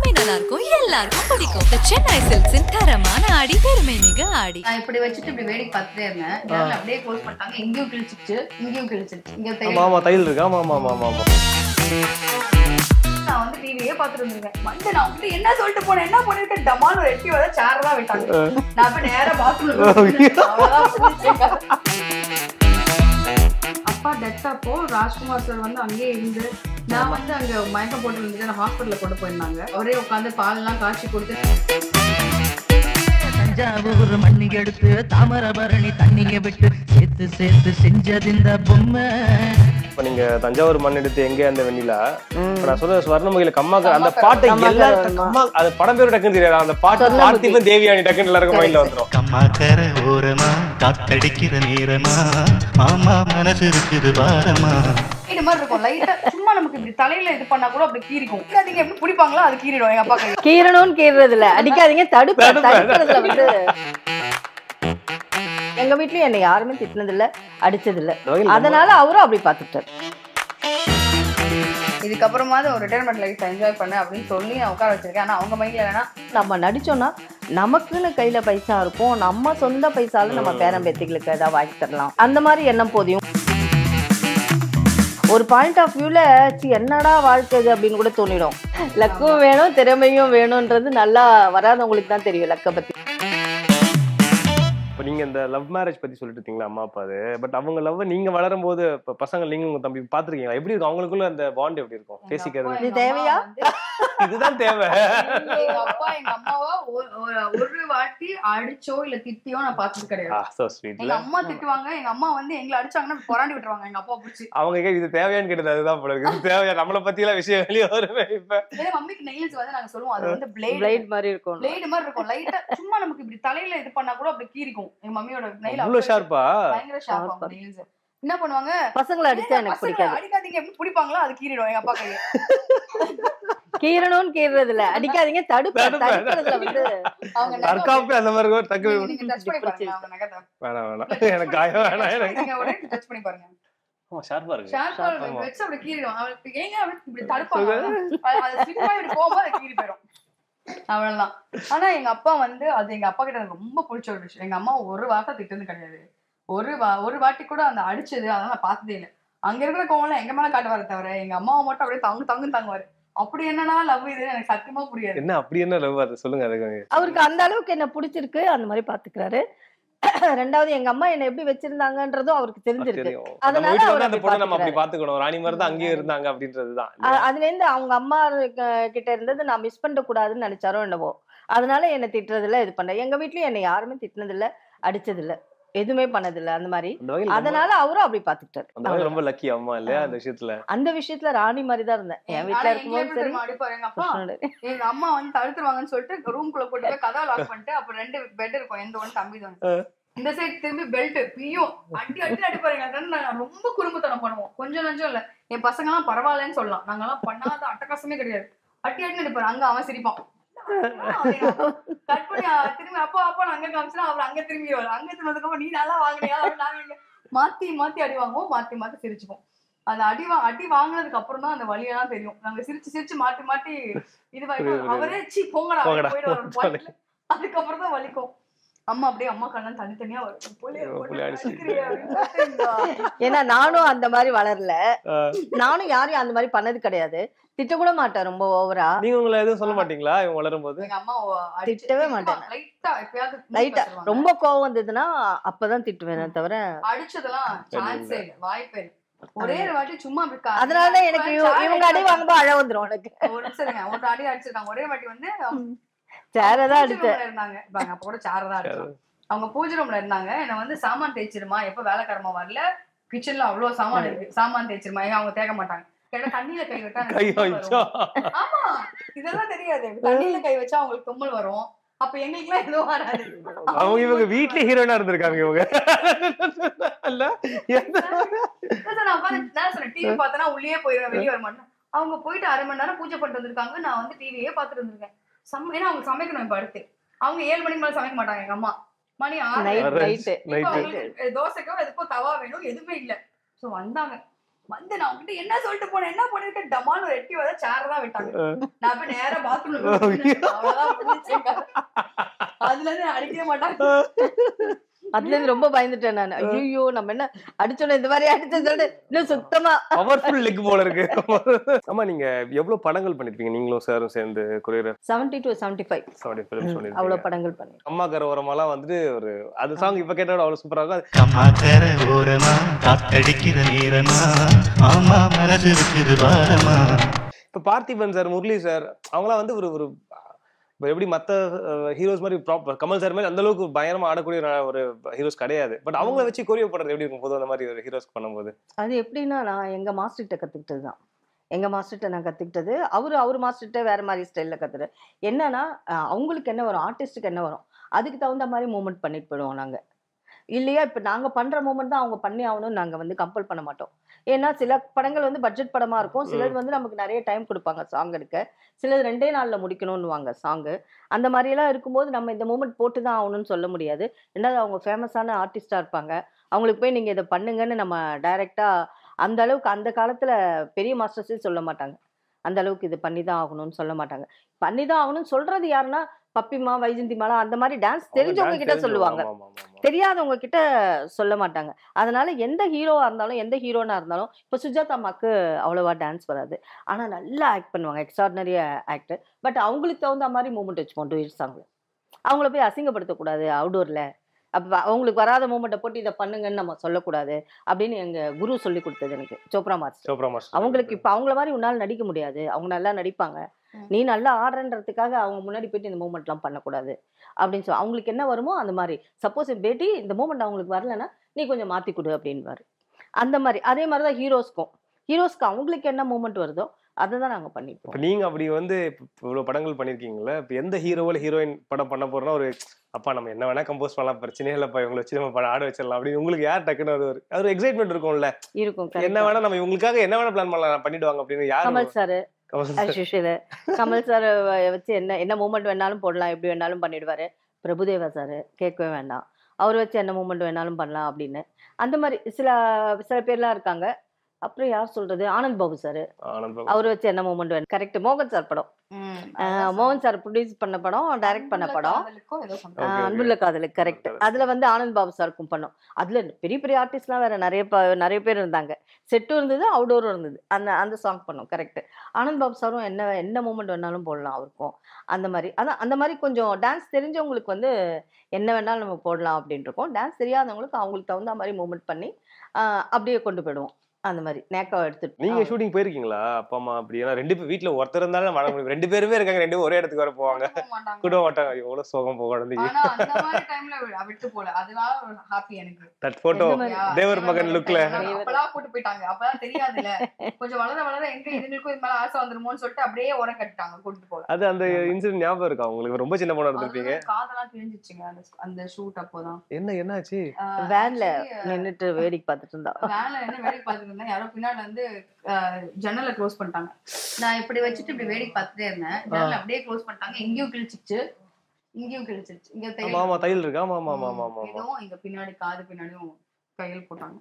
எல்லாமே நல்லா இருக்கும் எல்லாருக்கும் பிடிக்கும் The சென்னை சில்க்ஸின் தரமான ஆடி பெருமை மிக ஆடி நான் இப்படி வச்சுட்டு இப்படி வேடிக்கை பார்த்துட்டே இருந்தேன் ஜன்னல் அப்படியே க்ளோஸ் பண்ணிட்டாங்க இங்கேயும் கிழிச்சிச்சு இங்கேயும் கிழிச்சிருச்சு இங்க ஆமா தெரியும் ஆமா தையல் இருக்கு ஆமா ஆமா ஆமா ஆமா ஆமா நான் வந்து டிவியே பார்த்துட்டு இருந்திருக்கேன் வந்து நான் வந்து என்ன சொல்லிட்டு போனேன் என்ன பண்ணிருக்கேன் டமால் ஒரு எட்டி வர சேர் தான் விட்டாங்க நான் போய் நேரா பாத்ரூம்ல அப்பா டெத் அப்போ ராஜ்குமார் சார் வந்து அங்கேயே இருந்து நான் வந்து அங்க மயக்கம் போட்டு இருந்துட்டு நான் ஹாஸ்பிட்டல்ல கொண்டு போயிருந்தாங்க அவரே உட்காந்து பால் எல்லாம் காய்ச்சி கொடுத்து தஞ்சாவூர் மண்ணி எடுத்து தாமிரபரணி தண்ணிய விட்டு சேர்த்து சேர்த்து செஞ்சது இந்த பொம்மை இப்ப நீங்க தஞ்சாவூர் மண் எடுத்து எங்க அந்த வெண்ணிலா இப்ப நான் சொல்ற ஸ்வர்ணமுகில கம்மாக்கு அந்த கம்மாக்கரை. பாட்டை கம்மாக்கரை எல்லாரும் வருமா? கம்மா அது படம் பேரு டக்குன்னு தெரியாது அந்த பாட்டு சொர்ணமுகி. பார்த்திபன் தேவியானி டக்குன்னு எல்லாருக்கும் மைண்ட்ல வந்துரும் கம்மாக்கர ஓரமா காத்தடிக்கிற நேரமா மாமா மனசு இருக்குது பாரமா இது மாதிரி இருக்கும் லைட்டா சும்மா நமக்கு இப்படி தலையில இது பண்ணா கூட அப்படி கீறிக்கும் கீழாதீங்க எப்படி பிடிப்பாங்களோ அது கீறிடும் எங்க அப்பா கை கீரணும்னு கீறது இல்ல அடிக்காதீங்க தடுப்பு தடுக்கிறதுல வந்து எங்க வீட்லயும் என்னை யாருமே திட்டினது இல்ல அடிச்சது இல்ல அதனால அவரும் அப்படி பாத்துட்டாரு இதுக்கப்புறமாவது ஒரு ரிட்டையர்மெண்ட் லைஃப் என்ஜாய் பண்ண அப்படின்னு சொல்லி நான் உட்கார வச்சிருக்கேன் ஆனா அவங்க மைண்ட்ல என்னன்னா நம்ம நடிச்சோம்னா நமக்குன்னு கையில பைசா இருக்கும் நம்ம சொந்த பைசால நம்ம பேரன் பேத்திகளுக்கு ஏதாவது வாங்கி தரலாம் அந்த மாதிரி எண்ணம் போதியும் ஒரு பாயிண்ட் ஆஃப் வியூல என்னடா வாழ்க்கை இது அப்படின்னு கூட தோணிடும் லக்கும் வேணும் திறமையும் வேணும்ன்றது நல்லா வராதவங்களுக்கு தான் தெரியும் லக்க பத்தி இப்ப நீங்க இந்த லவ் மேரேஜ் பத்தி சொல்லிட்டு இருக்கீங்களா அம்மா அப்பா அது பட் அவங்க லவ் நீங்க வளரும் போது இப்ப பசங்க நீங்க உங்க தம்பி பாத்துருக்கீங்களா எப்படி இருக்கும் அவங்களுக்குள்ள அந்த பாண்ட் எப்படி இருக்கும் எங்க பேசிக்கிறது அப்பா, இது எங்க தேவையா? அம்மா வந்து இதுதான் தேவை எங்க அப்பா எங்க அம்மாவா ஒரு- ஒரு- ஒரு வாட்டி அடிச்சோ இல்ல திட்டியோ நான் பார்த்தது கிடையாது சோ ஸ்வீட் எங்க அம்மா திட்டுவாங்க எங்க அம்மா வந்து எங்களை அடிச்சாங்கன்னா பொறாண்டி விட்டுருவாங்க எங்க அப்பா பிடிச்சி அவங்க கேட்க இது தேவையான்னு கேட்டது அதுதான் போல இருக்கு இது தேவையா நம்மளை பத்தி எல்லாம் விஷயம் வெளியே வருமே இப்ப ஏன்னா மம்மிக்கு நெயில்ஸ் வந்து நாங்க சொல்லுவோம் அது வந்து பிளேட் பிளைட் மாதிரி இருக்கும் பிளேடு மாதிரி இருக்கும் லைட்டா சும்மா நமக்கு இப்படி தலையில இது பண்ணா கூட அப்படி கீறிக்கும் எங்க மம்மியோட நெயில் அவ்வளவு ஷார்ப்பா பயங்கர ஷார்ப் அவங்க நெயில்ஸ் என்ன பண்ணுவாங்க பசங்களை அடிச்சா ஏங்க எனக்கு பசங்களை பிடிக்காது அடிக்காதீங்க எப்படி பிடிப்பாங்களோ அது கீறிடும் எங்க அப்பா கையை கீரணும்னு கீறது இல்ல அடிக்காதீங்க தடுப்பு தடுப்பு. தடுக்கிறதுல வந்து அவங்க நகம் தற்காப்பு அந்த மாதிரி ஒரு தக்கு நீங்க- நீங்க touch பண்ணி பாருங்க அவங்க நகத்தை. வேணாம் வேணாம் எனக்கு காயம் வேணாம் எனக்கு நீங்க உடனே touch பண்ணி பாருங்க ஷார்ப்பா இருக்கு ஷார்ப்பா ஆமா. வச்சு அப்படி கீறிடும் அவளுக்கு ஏங்க அப்படி இப்படி தடுப்பாங்க அது- அது slip ஆகி இப்படி போகும்போது அது கீறி போயிடும் அவ்வளவுதான் ஆனா எங்க அப்பா வந்து அது எங்க அப்பா கிட்ட எனக்கு ரொம்ப பிடிச்ச ஒரு விஷயம் எங்க அம்மா ஒரு வார்த்தை திட்டுனது கிடையாது ஒரு வா ஒரு வாட்டி கூட அந்த அடிச்சது அதெல்லாம் நான் பார்த்ததே இல்லை அங்க இருக்கிற கோவம்லாம் எங்க மேல காட்டுவாரு தவிர எங்க அம்மாவை மட்டும் அப்படியே தங்கு தங்கு தாங்குவாரு அப்படி என்னன்னா லவ் இது எனக்கு சத்தியமா புரியாது என்ன அப்படி என்ன லவ் அது சொல்லுங்க அதுக்கு அவருக்கு அந்த அளவுக்கு என்ன பிடிச்சிருக்கு அந்த மாதிரி பாத்துக்கிறாரு ரெண்டாவது எங்க அம்மா என்ன எப்படி வச்சிருந்தாங்கன்றதும் அவருக்கு தெரிஞ்சிருக்கு தெரியும் நம்ம அதனால வீட்டுல அவர் வந்து அந்த அப்படி பொண்ணை நம்ம அப்படி பாத்துக்கிறாரு. பாத்துக்கணும் ராணி மாதிரி தான் அங்கேயே இருந்தாங்க அப்படின்றதுதான் அ- அதுல இருந்து அவங்க அம்மா க- கிட்ட இருந்தது நான் மிஸ் பண்ண கூடாதுன்னு நினைச்சாரோ என்னவோ அதனால என்ன திட்டுறது இல்ல இது பண்ண எங்க வீட்லயும் என்னை யாருமே திட்டினது இல்ல அடிச்சது இல்ல எதுவுமே பண்ணது இல்ல அந்த மாதிரி அந்த வகையில் ரொம்ப- அதனால அவரும் அப்படி பாத்துக்கிட்டாரு அந்த வகையில் ரொம்ப லக்கி அம்மா இல்லையா அந்த விஷயத்துல அந்த விஷயத்துல ராணி மாதிரி தான் இருந்தேன் என் வீட்ல ஆனா இருக்கும்போது எங்க சரி தெரியுமா அடிப்பாரு எங்க அப்பா கிருஷ்ணனோட. எங்க அம்மா வந்து தடுத்துருவாங்கன்னு சொல்லிட்டு ரூம்குள்ள போட்டு போய் கதவை லாக் பண்ணிட்டு அப்ப ரெண்டு பெட் இருக்கும் எந்த ஒண்ணு தம்பி ஒண்ணு இந்த சைடு திரும்பி பெல்ட் பியும் அடி அடி அடிப்பாரு எங்க அண்ணன் நாங்க ரொம்ப குறும்புத்தனம் பண்ணுவோம் கொஞ்சம் நஞ்சம் இல்ல என் பசங்க எல்லாம் பரவாயில்லன்னு சொல்லலாம் நாங்க எல்லாம் பண்ணாத அட்டகாசமே கிடையாது அட்டி அடி அடிப்பாரு அங்க அவன் சிரிப்பான் கட் பண்ணி அவன் திரும்பி அப்பா அப்பா அங்க காமிச்சா அவர் அங்க திரும்பி வரும் அங்க திரும்பதுக்கு அப்புறம் நீ நல்லா வாங்கினியா அப்படின்னு நாங்க இங்க மாத்தி மாத்தி அடி வாங்குவோம் மாத்தி மாத்தி சிரிச்சுப்போம் அந்த அடி வா அடி வாங்குனதுக்கு அப்புறம் தான் அந்த வலியெல்லாம் தெரியும் நாங்க சிரிச்சு சிரிச்சு மாட்டி மாட்டி இதுவாயிட்டோம் அவரே சீ போங்கடா போங்கடா, போயிட்டு வரும் போங்கடா. point ல. அதுக்கப்புறம் தான் வலிக்கும் அம்மா அப்படியே அம்மா கண்ணன் தனித்தனியா வரும் புள்ளைய ஐயோ, போட்டு புள்ளை அடிச்சு. அடிக்கிறியே அப்படின்னு சொல்லிட்டு இந்த- ஏன்னா நானும் அந்த மாதிரி வளரல ஆஹ் நானும் யாரையும் அந்த மாதிரி பண்ணது கிடையாது திட்ட கூட மாட்டேன் ரொம்ப ஓவரா நீங்க உங்களை எதுவும் சொல்ல மாட்டீங்களா இவங்க வளரும் போது எங்க அம்மா திட்டவே மாட்டேன். லைட்டா எப்பயாவது லைட்டா பேசுவாங்க. ரொம்ப கோவம் வந்ததுன்னா அப்பதான் திட்டுவேனே தவிர அடிச்சதெல்லாம் சான்ஸே இல்ல வாய்ப்பே இல்ல ஒரே ஒரு வாட்டி சும்மா அப்படி கா- அதனாலதான் எனக்கு இவ- chair இவங்க அடி அடிச்சாங்க. வாங்கும்போது அழ வந்துரும் உனக்கு ஒரு நிமிஷம் இருங்க ஒரு அடி அடிச்சிருக்காங்க ஒரே வாட்டி வந்து சேரதான் பூஜை அடிச்சேன் roomல இருந்தாங்க பாருங்க, அப்ப கூட சேர தான் அடிச்சாங்க அவங்க பூஜை ரூம்ல இருந்தாங்க என்ன வந்து சாமான் தேய்ச்சிருமா எப்ப வேலைக்காரமா வரல கிச்சன்ல அவ்வளவு சாமான் இருக்கு சாமான் தேய்ச்சிருமா ஏன் அவங்க தேய்க்க மாட்டாங்க கேட்டா தண்ணியில கை விட்டா எனக்கு கை தும்மல் வச்சா வரும். ஆமா இதெல்லாம் தெரியாது தண்ணியில கை வச்சா அவங்களுக்கு தும்மல் வரும் அப்ப எங்களுக்கு எல்லாம் எதுவும் வராது அவங்க இவங்க வீட்லயே ஹீரோயினா இருந்திருக்காங்க இவங்க இல்ல எந்த- அதான் நான் உட்கார்ந்து நான் சொன்னேன் டிவி பார்த்தனா உள்ளே போயிருவேன் வெளியே வர மாட்டேன் அவங்க போயிட்டு அரை மணி நேரம் பூஜை பண்ணிட்டு வந்திருக்காங்க நான் வந்து டிவியே பார்த்துட்டு இருந்திருக்கேன் சம் ஏன்னா அவங்க சமைக்கணும் இப்ப அடுத்து அவங்க ஏழு மணிக்கு மேல சமைக்க மாட்டாங்க எங்க அம்மா மணி ஆறு நைட் Right. நைட்டு இப்ப நைட்டு அவங்களுக்கு தோசைக்கோ எதுக்கோ தவா வேணும் எதுவுமே இல்ல சோ வந்தாங்க வந்து நான் உங்ககிட்ட என்ன சொல்லிட்டு போனேன் என்ன பண்ணிருக்க டமால் ஒரு எட்டி வர சேர் தான் விட்டாங்க நான் போய் நேரா பாத்ரூம்ல அவ்வளவுதான் முடிஞ்சுச்சு எங்க கதை. அதுல இருந்து அடிக்கவே மாட்டாங்க அதுல இருந்து ரொம்ப பயந்துட்டேன் நான் ஐயோ நம்ம என்ன அடிச்சோம் இந்த மாதிரி அடிச்சு சொல்லிட்டு இன்னும் சுத்தமா பவர்ஃபுல் லெக் போல இருக்கு ஆமா நீங்க எவ்வளவு படங்கள் பண்ணிருப்பீங்க நீங்களும் சாரும் சேர்ந்து courier seventy two seventy five sorry films அவ்வளவு பண்ணிருக்கீங்க படங்கள் பண்ணி அம்மா கர ஓரமாலாம் வந்துட்டு ஒரு அது சாங் இப்ப கேட்டா அவ்வளவு சூப்பரா இருக்கும் கம்மா கர ஓரமா காத்தடிக்கிற நேரமா ஆமா மனசு இருக்குது பாரமா இப்ப பார்த்திபன் சார் முரளி சார் அவங்களாம் வந்து ஒரு ஒரு இப்ப எப்படி மத்த ஹீரோஸ் மாதிரி ப்ராப்பர் கமல் சார் மாதிரி அந்த அளவுக்கு பயங்கரமா ஆடக்கூடிய ஒரு- ஒரு ஹீரோஸ் கிடையாது பட் அவங்கள வச்சு கொரியோ பண்றது எப்படி இருக்கும் பொதுவா அந்த மாதிரி ஒரு ஹீரோஸ் பண்ணும்போது அது எப்படின்னா நான் எங்க மாஸ்டர்கிட்ட கத்துக்கிட்டது தான் எங்க மாஸ்டர்கிட்ட நான் கத்துக்கிட்டது அவரு அவர் மாஸ்டர்கிட்ட வேற மாதிரி ஸ்டைல்ல கத்துரு என்னன்னா அஹ், அவங்களுக்கு என்ன வரும் ஆர்டிஸ்டுக்கு என்ன வரும் அதுக்கு தகுந்த மாதிரி மூமெண்ட் பண்ணிட்டு போயிடுவோம் நாங்க இல்லையா இப்ப நாங்க பண்ற மூமெண்ட் தான் அவங்க பண்ணி ஆகணும்னு நாங்க வந்து கம்பல் பண்ண மாட்டோம் ஏன்னா சில படங்கள் வந்து பட்ஜெட் படமா இருக்கும் சிலது வந்து நமக்கு நிறைய டைம் கொடுப்பாங்க சாங் எடுக்க சிலது ரெண்டே நாள்ல முடிக்கணும்னுவாங்க சாங்கு அந்த மாதிரி எல்லாம் இருக்கும்போது நம்ம இந்த மூமெண்ட் போட்டு தான் ஆகணும்னு சொல்ல முடியாது ரெண்டாவது அவங்க ஃபேமஸான ஆர்டிஸ்டா இருப்பாங்க அவங்களுக்கு போய் நீங்க இதை பண்ணுங்கன்னு நம்ம டைரக்டா அந்த அளவுக்கு அந்த காலத்துல பெரிய மாஸ்டர்ஸே சொல்ல மாட்டாங்க அந்த அளவுக்கு இது பண்ணி தான் ஆகணும்னு சொல்ல மாட்டாங்க பண்ணி தான் ஆகணும்னு சொல்றது யாருன்னா பப்பிமா வைஜந்திமாலா அந்த மாதிரி டான்ஸ் தெரிஞ்சவங்க கிட்ட சொல்லுவாங்க தெரியாதவங்க கிட்ட சொல்ல மாட்டாங்க அதனால எந்த ஹீரோவா இருந்தாலும் எந்த ஹீரோனா இருந்தாலும் இப்போ சுஜாதா அம்மாக்கு அவ்வளவா டான்ஸ் வராது ஆனா நல்லா ஆக்ட் பண்ணுவாங்க எக்ஸ்ட்ராடினரி ஆக்டர் பட் அவங்களுக்கு தகுந்த மாதிரி மூமெண்ட் வச்சுப்போம் டூ இயர்ஸ் சாங்ல அவங்கள போய் அசிங்கப்படுத்தக்கூடாது அவுடோர்ல அப்ப அவங்களுக்கு வராத மூமெண்ட்டை போட்டு இதை பண்ணுங்கன்னு நம்ம சொல்லக்கூடாது அப்படின்னு எங்க குரு சொல்லி கொடுத்தது எனக்கு சோப்ரா மாஸ்டர் சோப்ரா மாஸ்டர் அவங்களுக்கு இப்ப அவங்கள மாதிரி உன்னால நடிக்க முடியாது அவங்க நல்லா நடிப்பாங்க ம். நீ நல்லா ஆடுறன்றதுக்காக அவங்க முன்னாடி போயிட்டு இந்த மூமெண்ட் எல்லாம் பண்ணக்கூடாது அப்படின்னு சொல்லி அவங்களுக்கு என்ன வருமோ அந்த மாதிரி சப்போஸ் பேட்டி இந்த மூமெண்ட் அவங்களுக்கு வரலன்னா நீ கொஞ்சம் மாத்தி கொடு அப்படின்வாரு அந்த மாதிரி அதே மாதிரி தான் ஹீரோஸ்க்கும் ஹீரோஸ்க்கு அவங்களுக்கு என்ன மூமெண்ட் வருதோ அதை தான் நாங்க பண்ணிப்போம் இப்ப நீங்க அப்படி வந்து இப்ப இவ்வளவு படங்கள் பண்ணிருக்கீங்கல்ல இப்ப எந்த ஹீரோவில் ஹீரோயின் படம் பண்ண போறோம்னா ஒரு அப்பா நம்ம என்ன வேணா கம்போஸ் பண்ணலாம் பிரச்சனையே இல்லப்பா இவங்களை வச்சு நம்ம படம் ஆட வச்சிடலாம் அப்படின்னு உங்களுக்கு யார் டக்குன்னு அது ஒரு அது ஒரு எக்ஸைட்மெண்ட் இருக்கும்ல இருக்கும் என்ன correct வேணா நம்ம இவங்களுக்காக என்ன வேணா பிளான் பண்ணலாம் பண்ணிடுவாங்க அப்படின்னு தான். யாரு Kamal sir Kamal sir. as usual Kamal sir வச்சு என்ன என்ன மூமெண்ட் வேணாலும் போடலாம் எப்படி வேணாலும் பண்ணிடுவாரு பிரபுதேவா சார் கேட்கவே வேண்டாம் அவர் வச்சு என்ன மூமெண்ட் வேணாலும் பண்ணலாம் அப்படின்னு அந்த மாதிரி சில சில பேர்லாம் இருக்காங்க அப்புறம் யார் சொல்றது ஆனந்த் பாபு சார் ஆனந்த் பாபு. அவர் வச்சு என்ன மூமெண்ட் வேணும் கரெக்ட் மோகன் சார் படம் அஹ் மோகன் சார் ப்ரொடியூஸ் பண்ண படம் டைரக்ட் பண்ண படம் காதலுக்கும் ஏதோ something. Okay, ஆஹ் okay. அன்புள்ள காதலுக்கு கரெக்ட் correct. அதுல வந்து ஆனந்த் பாபு சாருக்கும் பண்ணோம் அதுல பெரிய பெரிய ஆர்டிஸ்ட்லாம் வேற நிறைய ப- நிறைய பேர் இருந்தாங்க செட்டும் இருந்தது அவுடோரும் இருந்தது அந்த அந்த சாங் பண்ணோம் கரெக்ட் ஆனந்த் பாபு சாரும் என்ன என்ன மூமெண்ட் வேணாலும் போடலாம் அவருக்கும் அந்த மாதிரி அதான் அந்த மாதிரி கொஞ்சம் டான்ஸ் தெரிஞ்சவங்களுக்கு வந்து என்ன வேணாலும் நம்ம போடலாம் அப்படின்னு இருக்கோம் டான்ஸ் தெரியாதவங்களுக்கு அவங்களுக்கு தகுந்த மாதிரி மூமெண்ட் பண்ணி ஆஹ் அப்படியே கொண்டு போயிடுவோம் அந்த மாதிரி நேக்காவை எடுத்துட்டு நீங்க ஷூட்டிங் போயிருக்கீங்களா அப்பா அம்மா அப்படி ஏன்னா ரெண்டு பேர் வீட்டுல ஒருத்தர் இருந்தாலும் வர முடியும் ரெண்டு பேருமே இருக்காங்க ரெண்டு பேரும் ஒரே இடத்துக்கு வர போவாங்க போக மாட்டாங்க. கூட மாட்டாங்க எவ்வளவு சோகம் போக குழந்தைக்கு ஆனா அந்த மாதிரி டைம்ல விட்டு போல அதனால ஒரு ஹாப்பி எனக்கு தட் போட்டோ எந்த மாதிரி? யா, தேவர் மகன் லுக்ல தேவர் அப்பெல்லாம் கூட்டு போயிட்டாங்க அப்பதான் தெரியாதுல்ல கொஞ்சம் வளர வளர எங்க இதுங்களுக்கும் இது மேல ஆசை வந்துருமோன்னு சொல்லிட்டு அப்படியே உரம் கட்டிட்டாங்க கூட்டிட்டு போல அது அந்த இன்சிடென்ட் ஞாபகம் இருக்கா உங்களுக்கு ரொம்ப சின்ன பொண்ணா இருந்திருப்பீங்க அதனால காதெல்லாம் கிழிஞ்சிச்சுங்க அந்த அந்த ஷூட் அப்போதான் என்ன என்னாச்சு ஆஹ் வேன்ல actually, நின்னுட்டு வேடிக்கை பார்த்துட்டு இருந்தா வேன்ல என்ன வேடிக்கை பார்த்துட்டு இருந்தேன் யாரோ பின்னாடி வந்து ஆஹ், ஜன்னலை க்ளோஸ் பண்ணிட்டாங்க நான் இப்படி வச்சுட்டு இப்படி வேடிக்கை பார்த்துட்டே இருந்தேன் ஜன்னல் அப்படியே க்ளோஸ் பண்ணிட்டாங்க எங்கேயும் கிழிச்சிச்சு இங்கேயும் கிழிச்சிருச்சு இங்க ஆமா தெரியும் ஆமா தையல் இருக்கு ஆமா ஆமா ஆமா ஆமா ஆமா ஆமா இதுவும் இங்க பின்னாடி காது பின்னாடியும் கையில் போட்டாங்க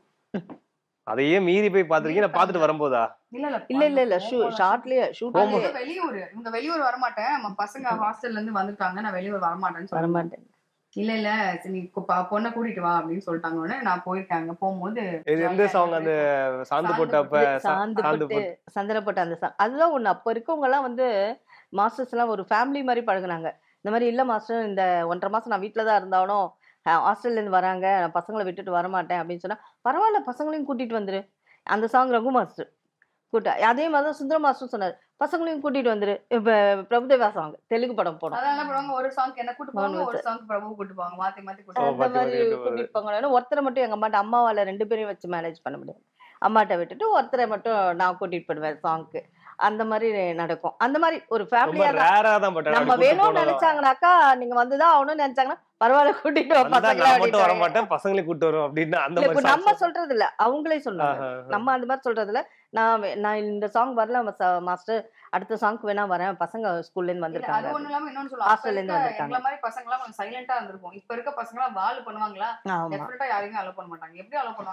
அதையே மீறி போய் பாத்திருக்கீங்க நான் பாத்துட்டு வரும்போதா இல்ல இல்ல இல்ல இல்ல இல்ல ஷூ ஷார்ட்லயே அது ஷூட்லயே வந்து வெளியூர் இவங்க வெளியூர் வரமாட்டேன் நம்ம பசங்க ஹாஸ்டல்ல இருந்து வந்திருக்காங்க நான் வெளியூர் வரமாட்டேன்னு சொல்லுவேன் வரமாட்டேன் இல்ல இல்ல சரி, நீ கு- ப- பொண்ணை கூட்டிட்டு வா அப்படின்னு சொல்லிட்டாங்க உடனே நான் போயிருக்கேன் அங்க போகும்போது இது எந்த சாங் அந்த சாந்து போட்டப்ப சா- சாந்து சாந்து போட்டு சந்தன போட்டு அந்த song. அதுதான் ஒண்ணு அப்ப இருக்கவங்க எல்லாம் வந்து மாஸ்டர்ஸ் எல்லாம் ஒரு ஃபேமிலி மாதிரி பழகுனாங்க இந்த மாதிரி இல்ல மாஸ்டர் இந்த ஒன்றரை மாசம் நான் வீட்டுல தான் இருந்தாலும் ஹாஸ்டல்ல இருந்து வராங்க நான் பசங்களை விட்டுட்டு வரமாட்டேன் அப்படின்னு சொன்னா பரவாயில்ல பசங்களையும் கூட்டிட்டு வந்துரு அந்த சாங் ரகு மாஸ்டர் கூட்ட அதே மாதிரி தான் சுந்தர மாஸ்டர் சொன்னாரு பசங்களையும் கூட்டிட்டு வந்துரு இப்ப பிரபுதேவா சாங் தெலுங்கு படம் போனோம் அதான் என்ன பண்ணுவாங்க ஒரு சாங் என்ன கூட்டு போவாங்க மனோஜ் ஒரு சாங் பிரபு கூட்டு போவாங்க மாத்தி மாத்தி கூட்டு ஓ, போவாங்க. அந்த மாத்தி மாதிரி மாத்தி விட்டு கூட்டிட்டு போங்க ஒருத்தரை மட்டும் எங்க அம்மாட்ட அம்மாவால ரெண்டு பேரையும் வச்சு மேனேஜ் பண்ண முடியாது அம்மாட்ட விட்டுட்டு ஒருத்தரை மட்டும் நான் கூட்டிட்டு போயிடுவேன் சாங்க்கு அந்த மாதிரி நடக்கும் அந்த மாதிரி ஒரு ரொம்ப ஃபேமிலியா தான் ரேரா தான் பட் நம்ம வேணும்னு நினைச்சாங்கனாக்கா நீங்க வந்துதான் ஆகணும்னு நினைச்சாங்கன்னா பரவாயில்ல கூட்டிட்டு வா பசங்களை நான் மட்டும் வர அப்படின்றாங்க. மாட்டேன் பசங்களை கூட்டு வரும் அப்படின்னு அந்த இல்ல, இப்ப மாதிரி நம்ம சொல்றது இல்ல அவங்களே சொன்னாங்க ஆஹா, ஆஹா. நம்ம அந்த மாதிரி சொல்றது இல்ல நான் வே- நான் இந்த சாங் வரல மாஸ்டர் அடுத்த சாங்க்கு வேணா வரேன் பசங்க ஸ்கூல்ல இருந்து இல்ல, அது வந்திருக்காங்க ஒண்ணு இல்லாம இன்னொன்னு சொல்லுவாங்க Hostel ல இருந்து வந்திருக்காங்க. எங்களை மாதிரி பசங்க எல்லாம் கொஞ்சம் சைலண்டா இருந்திருப்போம் இப்ப இருக்க பசங்க எல்லாம் வால் பண்ணுவாங்களா ஆமா டெஃபினட்டா யாரையுமே அலோ பண்ண மாட்டாங்க எப்படி அலோ பண்ணுவாங்க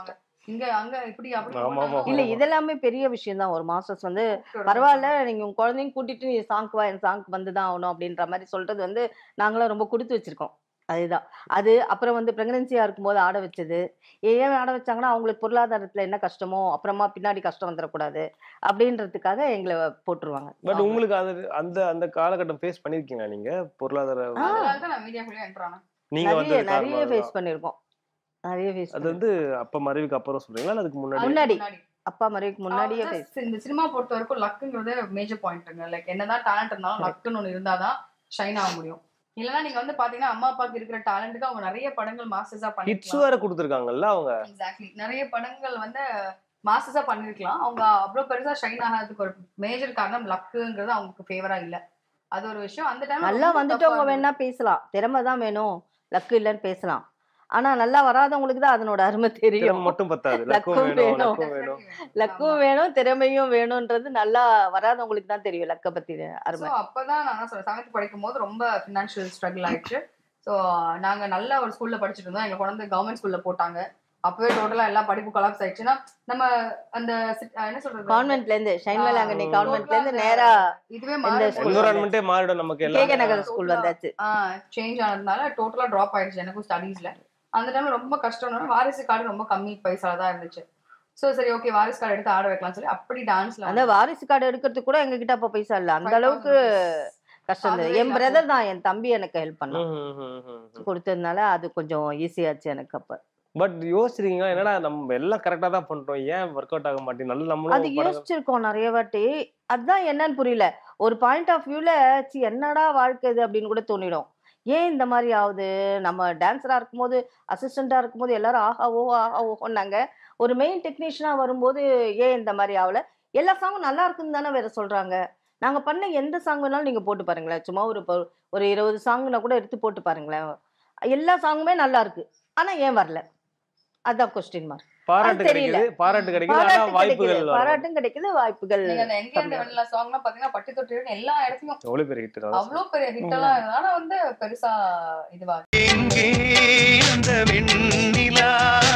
இங்க அங்க இப்படி அப்படி ஆமா, ஆமா. இல்ல இதெல்லாமே பெரிய விஷயம் தான் ஒரு மாஸ்டர்ஸ் வந்து பரவாயில்ல நீங்க உங்க குழந்தைங்க கூட்டிட்டு நீ சாங்க்கு வா என் சாங்க்கு வந்துதான் ஆகணும் அப்படின்ற மாதிரி சொல்றது வந்து நாங்களாம் ரொம்ப கொடுத்து வச்சிருக்கோம் அதுதான் அது அப்புறம் வந்து பிரெக்னன்சியா இருக்கும்போது ஆட வச்சது ஏன் ஆட வச்சாங்கன்னா அவங்களுக்கு பொருளாதாரத்துல என்ன கஷ்டமோ அப்புறமா பின்னாடி கஷ்டம் வந்துடக்கூடாது அப்படின்றதுக்காக எங்களை போட்டுருவாங்க பட் உங்களுக்கு அது அந்த அந்த காலகட்டம் ஃபேஸ் பண்ணிருக்கீங்க நீங்க பொருளாதார அதனால தான் நான் மீடியாக்குள்ளே என்ட்ரு ஆனேன் நீங்க நிறைய வந்து நிறைய ஃபேஸ் பண்ணிருக்கோம் நிறைய ஃபேஸ் அது வந்து அப்ப மறைவுக்கு அப்புறம் சொல்றீங்களா இல்ல அதுக்கு முன்னாடி முன்னாடி முன்னாடி அப்பா மறைவுக்கு முன்னாடியே அதாவது ஃபேஸ் இந்த சினிமா பொறுத்த வரைக்கும் லக்குங்கிறது மேஜர் பாயிண்ட்ங்க லைக் என்னதான் டேலண்ட் இருந்தாலும் லக்குன்னு ஒண்ணு இருந்தாதான் ஷைன் ஆக முடியும் இல்லனா நீங்க வந்து பாத்தீங்கன்னா அம்மா அப்பாவுக்கு இருக்கிற டேலண்ட்டுக்கு அவங்க நிறைய படங்கள் மாஸ்டர்ஸா ஹிட்ஸ் பண்ணிருக்கலாம் வேற கொடுத்துருக்காங்கல்ல அவங்க எக்ஸாக்ட்லி நிறைய படங்கள் வந்து மாஸ்டர்ஸா பண்ணிருக்கலாம் அவங்க அவ்வளவு பெருசா ஷைன் ஆகாததுக்கு ஒரு மேஜர் காரணம் லக்குங்கிறது அவங்களுக்கு ஃபேவரா இல்ல அது ஒரு விஷயம் அந்த டைம் நல்லா வந்துட்டவங்க வேணா பேசலாம் திறமை தான் வேணும் லக்கு இல்லைன்னு பேசலாம் ஆனா நல்லா வராதவங்களுக்கு தான் அதனோட அருமை திறமை தெரியும் மட்டும் பத்தாது லக்கும் லக்கும் வேணும் வேணும். லக்கும் வேணும் லக்கும் வேணும் திறமையும் வேணும்ன்றது நல்லா வராதவங்களுக்கு தான் தெரியும் லக்க பத்தி அருமை ஸோ அப்பதான் நான் என்ன சொல்றேன் செவன்த் படிக்கும் போது ரொம்ப ஃபினான்ஷியல் ஸ்ட்ரகிள் ஆயிடுச்சு ஸோ நாங்க நல்ல ஒரு ஸ்கூல்ல படிச்சுட்டு இருந்தோம் எங்க குழந்தை கவர்மெண்ட் ஸ்கூல்ல போட்டாங்க அப்பவே டோட்டலா எல்லா படிப்பு கொலாப்ஸ் ஆயிடுச்சுன்னா நம்ம அந்த sit- அஹ் என்ன சொல்றது கான்வென்ட்ல இருந்து ஷைன்வேல் அங்கனி ஆ. கான்வென்ட்ல இருந்து Total ஆ நேரா இதுவே எந்த மாறி school என்விரான்மெண்டே மாறிடும் நமக்கு கே எல்லாம் கே நகர் ஸ்கூல் வந்தாச்சு சேஞ்ச் ஆனதுனால டோட்டலா டிராப் ஆயிடுச்சு எனக்கும் ஸ்டடீஸ்ல அந்த டைம்ல ரொம்ப கஷ்டம்னா வாரிசு கார்டு ரொம்ப கம்மி பைசால தான் இருந்துச்சு சோ சரி ஓகே வாரிசு கார்டு எடுத்து ஆட வைக்கலாம் சொல்லி அப்படி டான்ஸ்ல அந்த வாரிசு கார்டு எடுக்கிறதுக்கு கூட எங்க கிட்ட அப்ப பைசா இல்ல அந்த 5,000 அளவுக்கு கஷ்டம் இருந்தது. அதுவே என் இல்ல. பிரதர் தான் என் தம்பி எனக்கு ஹெல்ப் பண்ணான் ம், ம், ம், ம், ம். கொடுத்ததுனால அது கொஞ்சம் ஈஸியாச்சு எனக்கு அப்ப பட் யோசிச்சிருக்கீங்களா என்னடா நம்ம எல்லாம் கரெக்டா தான் பண்றோம் ஏன் ஒர்க் அவுட் ஆக மாட்டேங்குது நல்ல அது நம்மளும் படம் யோசிச்சிருக்கோம் நிறைய வாட்டி அதுதான் என்னன்னு புரியல ஒரு பாயிண்ட் ஆஃப் வியூல சி என்னடா வாழ்க்கை இது அப்படின்னு கூட தோணிடும் ஏன் இந்த மாதிரி ஆகுது நம்ம டான்ஸரா இருக்கும்போது அசிஸ்டண்டா இருக்கும்போது எல்லாரும் ஆஹா ஓ ஆஹா ஓஹோன்னாங்க ஒரு மெயின் டெக்னீஷியனா வரும்போது ஏன் இந்த மாதிரி ஆகல எல்லா சாங்கும் நல்லா இருக்குன்னு தானே வேற சொல்றாங்க நாங்க பண்ண எந்த சாங் வேணாலும் நீங்க போட்டு பாருங்களேன் சும்மா ஒரு ப- ஒரு இருபது சாங்னா கூட எடுத்து போட்டு பாருங்களேன் எல்லா சாங்குமே நல்லா இருக்கு ஆனா ஏன் வரல அதான் கொஸ்டின் மார்க் பாராட்டு அது தெரியல. கிடைக்குது பாராட்டு கிடைக்குது ஆனா பாராட்டும் வாய்ப்புகள் கிடைக்குது வரும். பாராட்டும் கிடைக்குது வாய்ப்புகள் நீங்க அந்த எங்க கம்மியா வெண்ணிலா சாங் எல்லாம் பாத்தீங்கன்னா பட்டி தொட்டி எல்லா இடத்துலயும் எவ்வளவு பேர் ஹிட் அவ்வளவு பெரிய ஹிட் எல்லாம் இருந்தது. ஆனா வந்து பெருசா இதுவா எங்கே அந்த வெண்ணிலா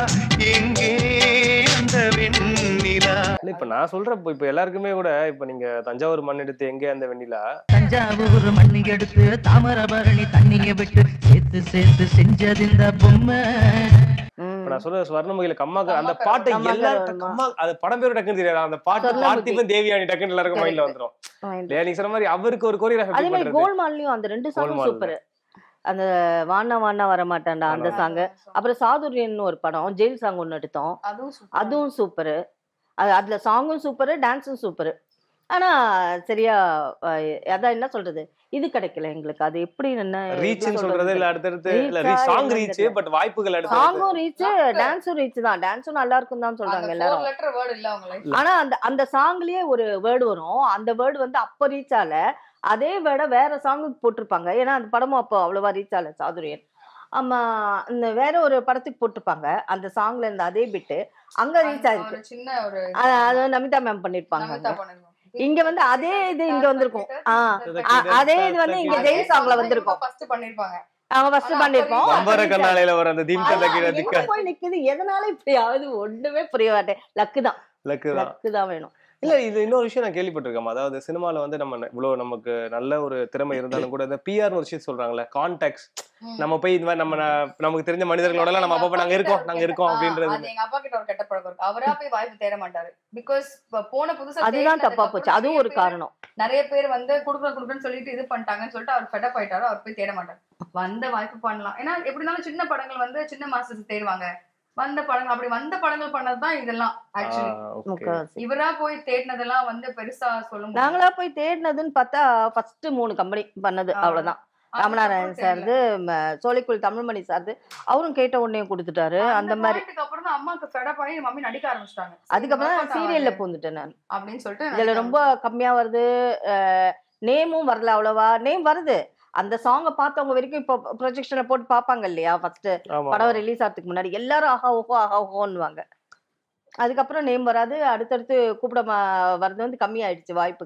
எங்கே அந்த வெண்ணிலா இல்ல இப்ப நான் சொல்றேன் இப்ப- இப்ப எல்லாருக்குமே கூட இப்ப நீங்க தஞ்சாவூர் மண் எடுத்து எங்கே அந்த வெண்ணிலா தஞ்சாவூர் மண்ணி எடுத்து தாமிரபரணி தண்ணிய விட்டு சேர்த்து சேர்த்து செஞ்சது இந்த பொம்மை ம். இப்ப நான் சொல்ற ஸ்வர்ணமுகில கம்மாக்கர் அந்த கம்மாக்கர் பாட்டை கம்மாக்கர் எல்லாரும் வருமா? கம்மா அது படம் பேரு டக்குன்னு தெரியாது அந்த பாட்டு சொர்ணமுகி. பார்த்திபன் தேவியானி டக்குன்னு எல்லாருக்கும் மைண்ட்ல Correct. வந்துரும் Mind. இல்லையா நீங்க சொன்ன மாதிரி அவருக்கு ஒரு கோரியோகிராஃபி அதே மாதிரி பண்றது கோல்மால்லையும் அந்த ரெண்டு சாங்கும் கோல்மால். சூப்பர் அந்த வானா வானா வர மாட்டான்டா அந்த ஆமா. சாங் அப்புறம் சாதுரியன் ஒரு படம் ஜெயில் சாங் ஒன்று எடுத்தோம் அதுவும் super. அதுவும் சூப்பர் அது அதுல சாங்கும் சூப்பர் டான்ஸும் சூப்பர் ஆனா சரியா அஹ், அதான் என்ன சொல்றது இது கிடைக்கல எங்களுக்கு அது எப்படி என்ன ரீச்னு சொல்றது இல்ல அடுத்தடுத்து இல்ல Reach ஆ சாங் என்னன்னு ரீச் தெரியல. பட் வாய்ப்புகள் அடுத்து சாங்கும் ரீச் Rock. டான்ஸும் ரீச் தான் டான்ஸும் நல்லா இருக்கும் தான் அந்த சொல்றாங்க four எல்லாரும் letter word இல்ல அவங்க life ல. ஆனா அந்த அந்த சாங்லயே ஒரு வேர்டு வரும் அந்த வேர்டு வந்து அப்ப ரீச் ஆல அதே வேர்டை வேற சாங்குக்கு போட்டிருப்பாங்க ஏன்னா அந்த படமும் அப்போ அவ்வளவா ரீச் ஆகல சாதுரியன் ஆமா இந்த வேற ஒரு படத்துக்கு போட்டிருப்பாங்க அந்த சாங்ல இருந்த அதே பிட்டு அங்க ரீச் ஒரு ஆயிருக்கு சின்ன ஒரு அது அது வந்து நமிதா மேம் பண்ணிருப்பாங்க நமிதா அங்க. பண்ணிருக்கோம். இங்க வந்து அதே இது இங்க வந்திருக்கும் ஆ அது அ- அதே இது வந்து இங்க அதே ஜெயில் சாங்ல song வந்திருக்கும் இவங்க first பண்ணிருப்பாங்க அவங்க ஃபர்ஸ்ட் ஆனா பண்ணிருப்போம் அப்ப வம்பர கண்ணாலையில வர அந்த தீம் கதை அதான் கீழே எங்க திக்க போய் நிக்குது எதனால இப்படி ஆகுது ஒண்ணுமே புரிய மாட்டேன் லக்கு தான் லக்கு தான் லக்கு தான் வேணும் இல்ல இது இன்னொரு விஷயம் நான் கேள்விப்பட்டிருக்கேன் அதாவது சினிமால வந்து நம்ம இவ்வளவு நமக்கு நல்ல ஒரு திறமை இருந்தாலும் கூட இந்த பிஆர் ஒரு விஷயம் சொல்றாங்கல்ல கான்டாக்ட்ஸ் ம். நம்ம போய் இந்த மாதிரி நம்ம ந- நமக்கு தெரிஞ்ச மனிதர்களோட எல்லாம் நம்ம அப்பப்ப நாங்க இருக்கோம் நாங்க இருக்கோம் ஆ, அப்படின்றது அது எங்க அப்பா கிட்ட ஒரு கெட்ட பழக்கம் இருக்கு அவரா போய் வாய்ப்பு தேட மாட்டாரு பிகாஸ் போன புதுசா அதுதான் தேடினதுக்கு தப்பா போச்சு அப்புறம் அதுவும் ஒரு நிறைய பேர் காரணம் நிறைய பேர் வந்து குடுக்குறேன் குடுக்குறேன்னு சொல்லிட்டு இது பண்ணிட்டாங்கன்னு சொல்லிட்டு அவர் ஃபெடப் ஆயிட்டாரு அவர் போய் தேட மாட்டாரு வந்த வாய்ப்பு பண்ணலாம் ஏன்னா எப்படினாலும் சின்ன படங்கள் வந்து சின்ன மாஸ்டர்ஸ் தேடுவாங்க வந்த படங்கள் அப்படி வந்த படங்கள் பண்ணதுதான் இதெல்லாம் ஆக்சுவலி முக்காவாசி இவரா போய் தேடினதெல்லாம் வந்து பெருசா சொல்ல முடியாது நாங்களா போய் தேடினதுன்னு பார்த்தா ஃபர்ஸ்ட் மூணு கம்பெனி பண்ணது ஆ. அவ்வளவுதான் ராமநாராயணன் சார்து ம- சோலைக்குள் தமிழ்மணி சார்து அவரும் கேட்ட உடனே கொடுத்துட்டாரு அந்த மாதிரி பாயிண்ட்டுக்கு அப்புறம் தான் அம்மாக்கு ஃபெடப் ஆகி மம்மி நடிக்க ஆரம்பிச்சிட்டாங்க அதுக்கப்புறம் தான் சீரியல்ல பூந்துட்டேன் நான் அப்படின்னு சொல்லிட்டு இதுல நடிக்க ரொம்ப கம்மியா வருது நேமும் வரல அவ்வளவா நேம் வருது அந்த சாங்கை பார்த்தவங்க வரைக்கும் இப்போ ப்ரொஜெக்ஷன்ல போட்டு பார்ப்பாங்க இல்லையா ஃபர்ஸ்ட் ஆமா படம் ரிலீஸ் ஆகிறதுக்கு முன்னாடி எல்லாரும் ஆஹா ஓஹோ ஆஹா ஓஹோன்னுவாங்க அதுக்கப்புறம் நேம் வராது அடுத்தடுத்து கூப்பிட மா- வர்றது வந்து கம்மி ஆயிடுச்சு வாய்ப்புகள்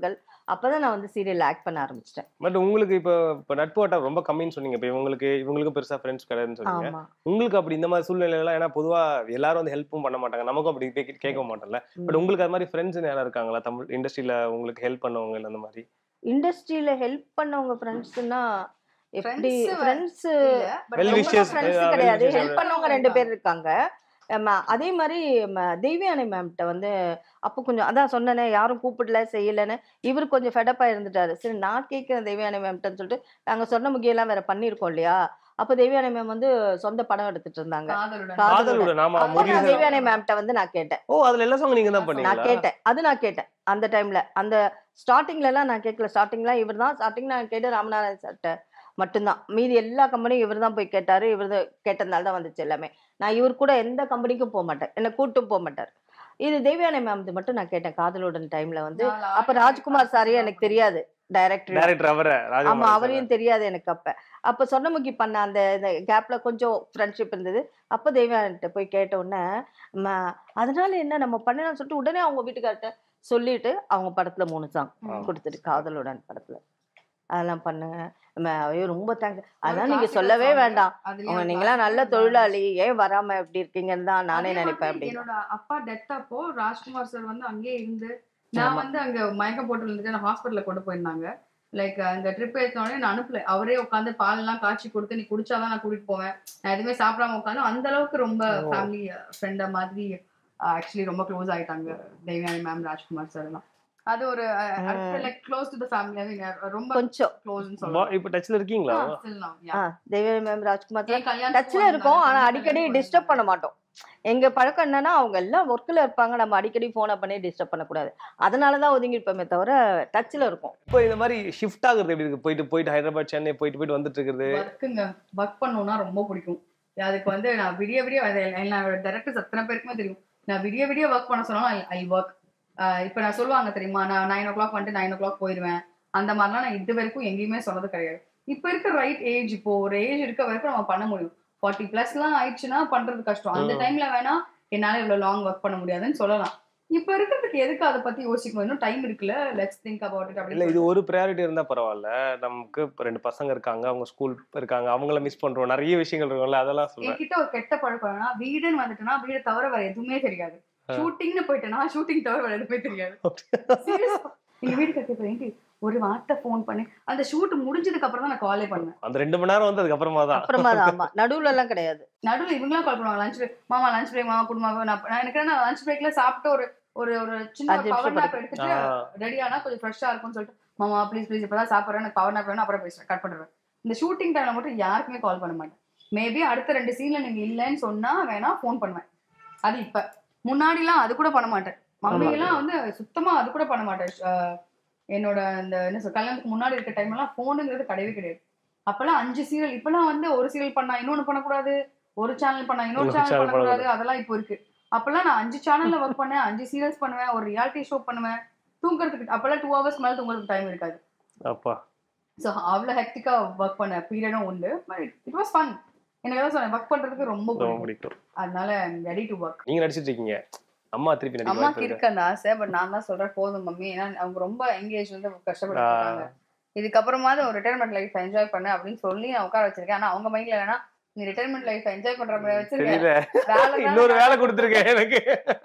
அப்பதான் நான் வந்து சீரியல்ல ஆக்ட் பண்ண ஆரம்பிச்சிட்டேன் பட் உங்களுக்கு இப்போ இப்போ நட்பு வட்டம் ரொம்ப கம்மின்னு சொன்னீங்க இப்போ இவங்களுக்கு இவங்களுக்கும் பெருசா ஃப்ரெண்ட்ஸ் கிடையாதுன்னு சொன்னீங்க ஆமா உங்களுக்கு அப்படி இந்த மாதிரி சூழ்நிலைலாம் ஏன்னா பொதுவா எல்லாரும் வந்து ஹெல்ப்பும் பண்ண மாட்டாங்க நமக்கும் அப்படி கே- கேட்க மாட்டோம்ல பட் உங்களுக்கு அது மாதிரி ஃப்ரெண்ட்ஸ் யாரும் இருக்காங்களா தமிழ் இண்டஸ்ட்ரியில உங்களுக்கு ஹெல்ப் பண்ணவங்க இல்ல அந்த மாதிரி இண்டஸ்ட்ரியில ஹெல்ப் பண்ணவங்க ஃப்ரெண்ட்ஸ்னா எப்படி Friends ஃப்ரெண்ட்ஸ் இல்ல, but Well ரொம்ப wishes, ஃப்ரெண்ட்ஸ் well கிடையாது wishes. ஹெல்ப் பண்ணவங்க ரெண்டு பேர் இருக்காங்க ம, அதே மாதிரி ம, தெய்வயானை மேம்கிட்ட வந்து அப்போ கொஞ்சம் அதான் சொன்னேனே யாரும் கூப்பிடல செய்யலன்னு இவர் கொஞ்சம் ஃபெடப்பா இருந்துட்டாரு சரி நான் கேட்கிறேன் தெய்வயானை மேம்கிட்டன்னு சொல்லிட்டு நாங்க சொன்ன முக்கியெல்லாம் வேற பண்ணியிருக்கோம் இல்லையா அப்போ தெய்வயானை மேம் வந்து சொந்த படம் எடுத்துட்டு இருந்தாங்க காதலுடன் காதலுடன். காதலுடன் ஆமா அப்போ முரளி நான் சார் தெய்வயானை மேம்கிட்ட வந்து நான் கேட்டேன் ஓ அதுல எல்லா சாங் நீங்க தான் நான் பண்ணீங்களா கேட்டேன் அது நான் கேட்டேன் அந்த டைம்ல அந்த ஸ்டார்டிங்ல எல்லாம் நான் கேட்கல ஸ்டார்டிங்ல இவர் தான் ஸ்டார்டிங் நான் கேட்டு ராமநாதன் சார்ட்ட மட்டும்தான் மீதி எல்லா கம்பெனியும் இவர் தான் போய் கேட்டாரு இவர் கேட்டதுனால தான் வந்துச்சு எல்லாமே நான் இவர் கூட எந்த கம்பெனிக்கும் போக மாட்டேன் என்னை கூட்டும் போக மாட்டார் இது தேவயானை மேம் மட்டும் நான் கேட்டேன் காதலுடன் டைம்ல வந்து நான் அப்ப ராஜ்குமார் சாரையும் எனக்கு தெரியாது டைரக்டர் டைரக்டர் அவரை ஆமா ராஜகுமார் அவரையும் தெரியாது எனக்கு அப்ப அப்ப சொன்னமுக்கி பண்ண அந்த கேப்ல கொஞ்சம் ஃப்ரெண்ட்ஷிப் இருந்தது அப்ப தேவயானிட்ட போய் கேட்ட உடனே ம, அதனால என்ன நம்ம பண்ணலாம்னு சொல்லிட்டு உடனே அவங்க வீட்டுக்கார்ட்ட சொல்லிட்டு அவங்க படத்துல மூணு சாங் கொடுத்துட்டு காதலுடன் படத்துல அதெல்லாம் பண்ணுங்க ம, ஐயோ ரொம்ப தேங்க்ஸ் அதெல்லாம் நீங்க சொல்லவே வேண்டாம் அவங்க நீங்களாம் நல்ல தொழிலாளி ஏன் வராம எப்படி இருக்கீங்கன்னு தான் நானே அதே நினைப்பேன் மாதிரி அப்படின்னு என்னோட அப்பா டெத் அப்போ ராஜ்குமார் சார் வந்து அங்கேயே இருந்து நான் வந்து அங்க மயக்கம் போட்டு விழுந்துட்டு நான் ஹாஸ்பிட்டல்ல கொண்டு போயிருந்தாங்க லைக் அங்க ட்ரிப் ஏற்றினோடனே நான் அனுப்பல அவரே உட்காந்து பால் எல்லாம் காய்ச்சி கொடுத்து நீ குடிச்சாதான் நான் கூட்டிட்டு போவேன் நான் எதுவுமே சாப்பிடாம உட்காந்து அந்த அளவுக்கு ரொம்ப ஃபேமிலி ஃப்ரெண்ட மாதிரி ஆக்சுவலி ரொம்ப க்ளோஸ் ஆயிட்டாங்க தேவயானி மேம் ராஜ்குமார் சார் எல்லாம் அது ஒரு like close to the family ரொம்ப கொஞ்சம் க்ளோஸ்னு சொல்லலாம் இப்ப டச்ல இருக்கீங்களா Still now, yeah. ஆ தேவயானி மேம் ராஜ்குமார் சார் என் கல்யாணத்துக்கு டச்ல இருக்கோம் ஆனா வந்தாங்க, அடிக்கடி கல்யாணத்துக்கு டிஸ்டர்ப் பண்ண மாட்டோம் எங்க பழக்கம் என்னன்னா அவங்க எல்லாம் ஒர்க்ல இருப்பாங்க நம்ம அடிக்கடி போனை பண்ணி டிஸ்டர்ப் பண்ணக்கூடாது அதனாலதான் ஒதுங்கி இருப்போமே தவிர டச்ல இருக்கும் இப்போ இந்த மாதிரி ஷிஃப்ட் ஆகுறது எப்படி இருக்கு போயிட்டு போயிட்டு ஹைதராபாத் சென்னை போயிட்டு போயிட்டு வந்துட்டு இருக்குது ஒர்க்குங்க ஒர்க் பண்ணணும்னா ரொம்ப பிடிக்கும் அதுக்கு வந்து நான் விடிய விடிய அது என்னோட டேரக்டர்ஸ் அத்தனை பேருக்குமே தெரியும் நான் விடிய விடிய ஒர்க் பண்ண சொன்னாலும் ஐ ஒர்க் இப்போ நான் சொல்லுவாங்க தெரியுமா நான் நைன் ஓ கிளாக் வந்துட்டு நைன் ஓ கிளாக் போயிடுவேன் அந்த மாதிரிலாம் நான் இது வரைக்கும் எங்கேயுமே சொன்னது கிடையாது இப்போ இருக்க ரைட் ஏஜ் இப்போ ஒரு ஏஜ் இருக்க வரைக்கும் நம்ம பண்ண முடியும் ஃபார்ட்டி ப்ளஸ்லாம் ஆயிடுச்சுன்னா பண்றது கஷ்டம் அந்த ம். டைம்ல வேணா என்னால இவ்வளவு லாங் ஒர்க் பண்ண முடியாதுன்னு சொல்லலாம் இப்போ இருக்கிறதுக்கு எதுக்கு அதை பத்தி யோசிக்கணும் இன்னும் டைம் இருக்குல்ல லெட்ஸ் திங்க் அபவுட் இட் இல்ல அப்படின்னு இது ஒரு ப்ரையாரிட்டி இருந்தா பரவாயில்ல நமக்கு இப்ப ரெண்டு பசங்க இருக்காங்க அவங்க ஸ்கூல் இருக்காங்க அவங்கள மிஸ் பண்றோம் நிறைய விஷயங்கள் இருக்கும்ல அதெல்லாம் சொல்றேன் என்கிட்ட ஒரு கெட்ட பழக்கம் என்னன்னா வீடுன்னு வந்துட்டுனா வீடு தவிர வேற எதுவுமே தெரியாது ஷூட்டிங்னு போயிட்டேன்னா ஷூட்டிங் தவிர வேற எதுவுமே தெரியாது Serious ஆ. எங்க வீடு கட்டி போயிட்டு ஒரு வார்த்தை ஃபோன் பண்ணி அந்த ஷூட் முடிஞ்சதுக்கு அப்புறம் தான் நான் காலே பண்ணேன் அந்த ரெண்டு மணி நேரம் வந்து அதுக்கப்புறமா தான் அப்புறமா தான் ஆமா நடுவுல எல்லாம் கிடையாது நடுவில் இவங்களாம் கால் பண்ணுவாங்க லஞ்ச் பிரேக் மாமா லஞ்ச் பிரேக் மாமா குடும்பமா நான் நான் எனக்கு என்ன லஞ்ச் பிரேக்ல சாப்பிட்டு ஒரு ஒரு ஒரு சின்ன அஞ்சு பவர் நிமிஷம் நாப் படுத்து. எடுத்துட்டு ஆஹ் ரெடி ஆனா கொஞ்சம் ஃப்ரெஷ்ஷா இருக்கும்னு சொல்லிட்டு மாமா ப்ளீஸ் ப்ளீஸ் இப்பதான் சாப்பிடுறேன் எனக்கு பவர் நாப் வேணும் அப்புறம் பேசுறேன் கட் பண்ணிடுவேன் இந்த ஷூட்டிங் டைம்ல மட்டும் யாருக்குமே கால் பண்ண மாட்டேன் மேபி அடுத்த ரெண்டு சீன்ல நீங்க இல்லைன்னு சொன்னா வேணா ஃபோன் பண்ணுவேன் அது இப்ப முன்னாடிலாம் அது கூட பண்ண மாட்டேன் மம்மி எல்லாம் வந்து சுத்தமா அது கூட பண்ண மாட்டேன் அஹ் என்னோட இந்த என்ன சொல் கல்யாணத்துக்கு முன்னாடி இருக்க டைம் எல்லாம் போனுங்கிறது கிடையவே கிடையாது அப்பெல்லாம் அஞ்சு சீரியல் இப்பெல்லாம் வந்து ஒரு சீரியல் பண்ணா இன்னொன்னு பண்ணக்கூடாது ஒரு சேனல் பண்ணா இன்னொரு இன்னொரு சேனல் channel பண்ணக்கூடாது அதெல்லாம் இப்போ இருக்கு அப்பெல்லாம் நான் அஞ்சு சேனல்ல ஒர்க் பண்ணேன் அஞ்சு சீரியல்ஸ் பண்ணுவேன் ஒரு ரியாலிட்டி ஷோ பண்ணுவேன் தூங்குறதுக்கு அப்பெல்லாம் டூ ஹவர்ஸ் மேல தூங்குறதுக்கு டைம் இருக்காது அப்பா ஸோ அவ்வளோ ஹெக்டிக்கா ஒர்க் பண்ண பீரியடும் உண்டு இட் வாஸ் ஃபன் எனக்கு தான் சொன்னேன் ஒர்க் பண்றதுக்கு ரொம்ப ரொம்ப பிடிக்கும் பிடிக்கும் அதனால ரெடி டு ஒர்க் நீங்க நடிச்சிட்டு இருக்கீங்க அம்மா திருப்பி நடிக்க அம்மாக்கு வாய்ப்பு இருக்கு அந்த ஆசை பட் நான் தான் சொல்றேன் போதும் மம்மி ஏன்னா அவங்க ரொம்ப எங்கேஜ் வந்து கஷ்டப்பட்டு இதுக்கப்புறமாவது ஒரு ரிட்டையர்மெண்ட் லைஃப் என்ஜாய் பண்ணு அப்படின்னு சொல்லி நான் உட்கார வச்சிருக்கேன் ஆனா அவங்க மைண்ட்ல என்னன்னா நீ ரிட்டையர்மெண்ட் லைஃப் என்ஜாய் பண்ற மாதிரி வச்சிருக்கேன் தெரியல வேலை இன்னொரு வேலை கொடுத்துருக்கேன் எனக்கு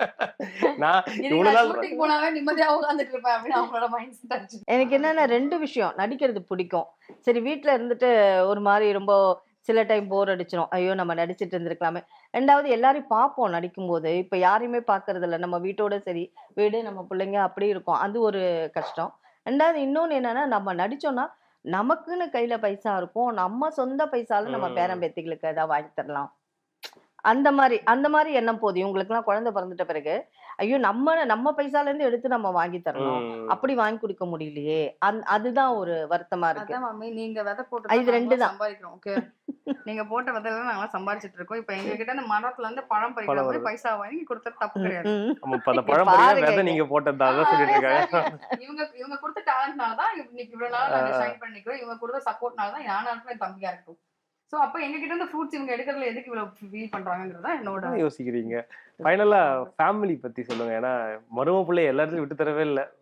நான் இவ்வளவு நாள் ஷூட்டிங் போனாவே நிம்மதியா உட்காந்துட்டு இருப்பேன் அப்படின்னு அவங்களோட மைண்ட் செட் எனக்கு என்னன்னா ரெண்டு விஷயம் நடிக்கிறது பிடிக்கும் சரி வீட்ல இருந்துட்டு ஒரு மாதிரி ரொம்ப சில டைம் போர் அடிச்சிடும் ஐயோ நம்ம நடிச்சிட்டு இருந்திருக்கலாமே ரெண்டாவது எல்லாரையும் பார்ப்போம் நடிக்கும்போது இப்ப யாரையுமே பார்க்கறது இல்ல நம்ம வீட்டோட சரி வீடு நம்ம பிள்ளைங்க அப்படி இருக்கும் அது ஒரு கஷ்டம் ரெண்டாவது இன்னொன்னு என்னன்னா நம்ம நடிச்சோம்னா நமக்குன்னு கையில பைசா இருக்கும் நம்ம சொந்த பைசால நம்ம ம். பேரன் பேத்திகளுக்கு ஏதாவது வாங்கி தரலாம் அந்த மாதிரி அந்த மாதிரி எண்ணம் போதும் இவங்களுக்குலாம் குழந்தை பிறந்துட்ட பிறகு ஐயோ நம்ம நம்ம பைசால இருந்து எடுத்து நம்ம வாங்கி தரணும் ம். அப்படி வாங்கி கொடுக்க முடியலையே அந் அதுதான் ஒரு வருத்தமா இருக்கு அதான் மம்மி நீங்க விதை போட்டு இது ரெண்டு தான். சம்பாதிக்கிறோம் ஓகே நீங்க போட்ட விதையில நாங்க சம்பாதிச்சிட்டு இருக்கோம் இப்ப எங்க கிட்ட இந்த மரத்துல இருந்து பழம் பறிக்கிற பழம் மாதிரி வருது. பைசா வாங்கி கொடுத்தது தப்பு கிடையாது ம். ஆமா, இப்ப அந்த இங்க பழம் பறிக்கிற பாருங்க விதை இங்க. நீங்க போட்டது அதான் சொல்லிட்டு இருக்காங்க இவங்க இவங்க கொடுத்த டேலண்ட்னால தான் இன்னைக்கு இவ்வளவு நாள் நாங்க ஷைன் பண்ணிக்கிறோம் இவங்க கொடுத்த சப்போர்ட்னால தான் யானா இருக்கட்டும் என் தம்பியா இருக்கட்டும் சோ அப்ப எங்க கிட்ட இருந்து ஃப்ரூட்ஸ் இவங்க எடுக்கிறதுல எதுக்கு இவ்வளவு ஃபீல் பண்றாங்கன்றதா என்னோட என்ன யோசிக்கிறீங்க ஃபைனலா ஃபேமிலி பத்தி சொல்லுங்க ஏன்னா மரும பிள்ளை எல்லா இடத்துலயும் விட்டு தரவே இல்ல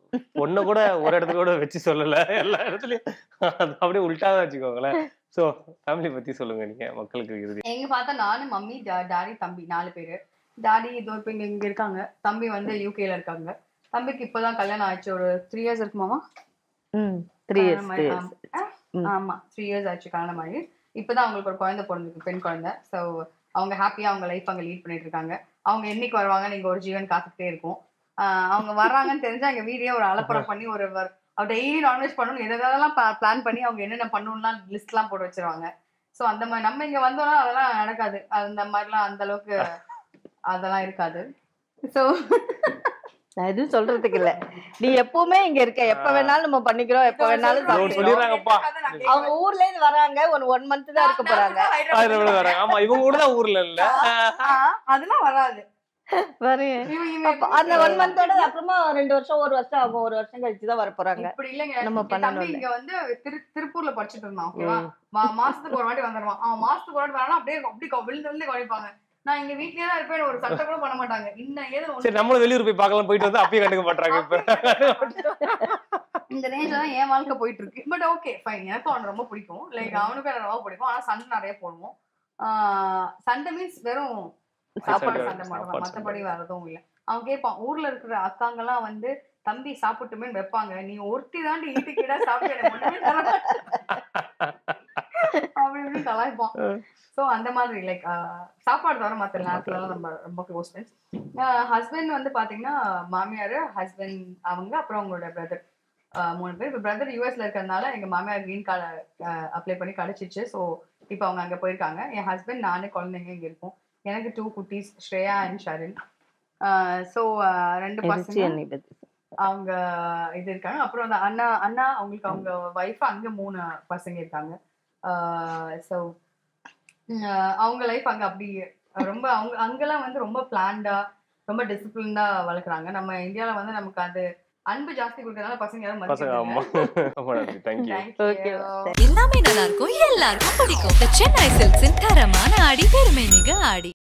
ஒண்ணு கூட ஒரு இடத்துல கூட வச்சு சொல்லல எல்லா இடத்துலயும் அது அப்படியே உல்டாவே வச்சுக்கோங்களேன் சோ ஃபேமிலி பத்தி சொல்லுங்க நீங்க மக்களுக்கு இறுதி எங்க பார்த்தா நானு மம்மி டாடி தம்பி நாலு பேரு டாடி இதோ இப்ப இங்க இங்க இருக்காங்க தம்பி வந்து யூகேல இருக்காங்க தம்பிக்கு இப்பதான் கல்யாணம் ஆச்சு ஒரு த்ரீ இயர்ஸ் இருக்குமாமா ம் த்ரீ இயர்ஸ் கல்யாணம் த்ரீ ஆயி- இயர்ஸ் ஆ, ம். ஆமா த்ரீ இயர்ஸ் ஆச்சு கல்யாணம் ஆகி இப்பதான் அவங்களுக்கு ஒரு குழந்தை பிறந்திருக்கு பெண் குழந்தை சோ அவங்க ஹாப்பியா அவங்க லைஃப் அங்க லீட் பண்ணிட்டு இருக்காங்க அவங்க என்னைக்கு வருவாங்க நீங்க ஒரு ஜீவன் காத்துக்கிட்டே இருக்கும் ஆஹ் அவங்க வர்றாங்கன்னு தெரிஞ்சா எங்க வீடியோ ஒரு அலப்பறம் பண்ணி ஒரு டெய்லி நான்வெஜ் பண்ணணும் எதெல்லாம் பிளான் பண்ணி அவங்க என்னென்ன பண்ணணும்லாம் லிஸ்ட் எல்லாம் போட்டு வச்சிருவாங்க சோ அந்த மாதிரி நம்ம இங்க வந்தோம்னா அதெல்லாம் நடக்காது அந்த மாதிரிலாம் அந்த அளவுக்கு அதெல்லாம் இருக்காது சோ நான் எதுவும் சொல்றதுக்கு இல்ல நீ எப்பவுமே இங்க இருக்க எப்ப வேணாலும் நம்ம பண்ணிக்கிறோம் எப்ப வேணாலும் இதோ சாப்பிடுறோம். சொல்லிடுறாங்கப்பா. அவங்க ஊர்ல இருந்து வராங்க ஒரு ஒன் மந்த் தான் இருக்க போறாங்க ஹைதராபாத் வராங்க ஆமா இவங்க கூட தான் ஊர்ல இல்ல அதெல்லாம் வராது வரேன் இவன் இவன் அப்ப அந்த ஒன் மந்தோட அப்புறமா ரெண்டு வருஷம் ஒரு வருஷம் ஆகும் ஒரு வருஷம் கழிச்சு தான் வர போறாங்க இப்படி இல்லைங்க நம்ம என் தம்பி பண்ணணும்ல. இங்க வந்து திரு திருப்பூர்ல படிச்சுட்டு இருந்தான் ஓகேவா மா- மாசத்துக்கு ஒரு வாட்டி வந்துருவான் அவன் மாசத்துக்கு ஒரு வாட்டி வரானா அப்படியே அப்படி க- விழுந்து விழுந்து கவனிப்பாங்க நான் இங்க வீட்லயே தான் இருப்பேன் ஒரு சட்டை கூட பண்ண மாட்டாங்க இன்னும் ஏதோ ஒண்ணு- சரி நம்மளும் வெளியூர் போய் பார்க்கலாம் போயிட்டு வந்து அப்பயும் கண்டுக்க மாட்டாங்க இப்ப இந்த ரேஞ்ச்ல தான் என் வாழ்க்கை போயிட்டு இருக்கு பட் ஓகே ஃபைன் எனக்கும் அவனை ரொம்ப பிடிக்கும் லைக் அவனுக்கும் என்ன ரொம்ப பிடிக்கும் ஆனா சண்டை நிறைய போடுவோம் ஆஹ் சண்டை மீன்ஸ் வெறும் சாப்பாடு சண்டை மட்டும் சாப்பாடு மத்தபடி வேற எதுவும் இல்ல அவன் கேட்பான் ஊர்ல இருக்கிற அக்காங்கெல்லாம் வந்து தம்பி சாப்பிட்டுமே வைப்பாங்க நீ ஒருத்தி தாண்டி ஈட்டுக்கிட்டா சாப்பிட்டு எனக்கு ஒண்ணுமே தர மாட்டே. அப்படி இப்படி கலாய்ப்பான் சோ அந்த மாதிரி லைக் சாப்பாடு தவிர மத்த நேரத்துல எல்லாம் நம்ம ரொம்ப க்ளோஸ் ஃப்ரெண்ட்ஸ் ஹஸ்பண்ட் வந்து பாத்தீங்கன்னா மாமியார் ஹஸ்பண்ட் அவங்க அப்புறம் அவங்களோட பிரதர் மூணு பேர் இப்போ பிரதர் யூஎஸ்ல இருக்கிறதுனால எங்க மாமியார் கிரீன் கார்டை அப்ளை பண்ணி கிடைச்சிச்சு ஸோ இப்போ அவங்க அங்க போயிருக்காங்க என் ஹஸ்பண்ட் நானு குழந்தைங்க இங்க இருக்கோம் எனக்கு டூ குட்டீஸ் ஸ்ரேயா அண்ட் ஷரின் ஸோ ரெண்டு ருச்சி பசங்க அண்ணி பத்தி அவங்க இது இருக்காங்க அப்புறம் அந்த அண்ணா அண்ணா அவங்களுக்கு அவங்க ஒய்ஃப் அங்க மூணு பசங்க இருக்காங்க ஸோ அவங்க லைஃப் அங்க அப்படி ரொம்ப அவங்க அங்கெல்லாம் வந்து ரொம்ப பிளான்டா ரொம்ப டிசிப்ளின்டா வளர்க்குறாங்க நம்ம இந்தியால வந்து நமக்கு அது அன்பு ஜாஸ்தி கொடுக்கறதுனால பசங்க யாரும் பசங்க ஆமா ரொம்ப நன்றி தேங்க்யூ Okay. மதிக்கிறது எல்லாமே நல்லா இருக்கும் எல்லாருக்கும் பிடிக்கும் The சென்னை சில்க்ஸின் தரமான ஆடி பெருமை மிக ஆடி